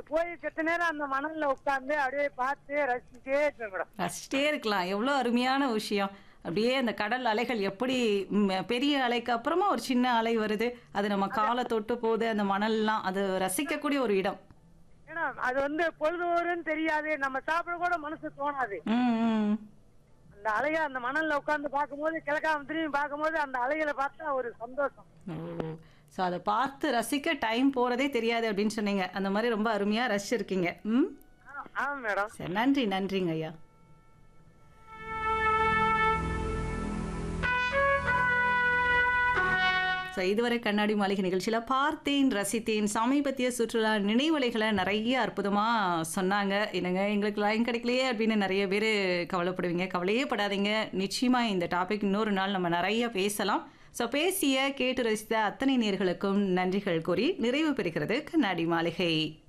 அது போய் செத்த நேரம் அந்த மணல்ல உட்கார்ந்து அப்படியே பார்த்து ரசிச்சுட்டே இருப்பேன் மேடம் ரசிச்சிட்டே இருக்கலாம் எவ்வளோ அருமையான விஷயம் அப்படியே அந்த கடல் அலைகள் எப்படி ம், பெரிய அலைக்கு அப்புறமா ஒரு சின்ன அலை வருது அது நம்ம காலை தொட்டு போகுது அந்த மணல்லாம் அது ரசிக்கக்கூடிய ஒரு இடம் ஏன்னா அது வந்து பொழுதுவருன்னு தெரியாது நம்ம சாப்பிட கூட மனசு தோணாது ம் ம் அந்த அலைய அந்த மணல்ல உட்கார்ந்து பார்க்கும்போது கிழக்காம திரும்பி பார்க்கும்போது அந்த அலைகளை பார்த்தா ஒரு சந்தோஷம் ஓ ஸோ அதை பார்த்து ரசிக்க டைம் போகிறதே தெரியாது அப்படின்னு சொன்னீங்க அந்த மாதிரி ரொம்ப அருமையாக ரசிச்சிருக்கீங்க ம் ஆ- ஆமா மேடம் சரி நன்றி நன்றிங்க ஐயா ஸோ இதுவரை கண்ணாடி மாளிகை நிகழ்ச்சியில் பார்த்தேன் ரசித்தேன் சமீபத்திய சுற்றுலா நினைவலைகளை நிறைய அற்புதமாக சொன்னாங்க என்னங்க எங்களுக்கு லைன் கிடைக்கலையே அப்படின்னு நிறைய பேர் கவலைப்படுவீங்க கவலையே படாதீங்க நிச்சயமாக இந்த டாபிக் இன்னொரு நாள் நம்ம நிறைய பேசலாம் ஸோ பேசிய கேட்டு ரசித்த அத்தனை நேர்களுக்கும் நன்றிகள் கூறி நிறைவு பெறுகிறது கண்ணாடி மாளிகை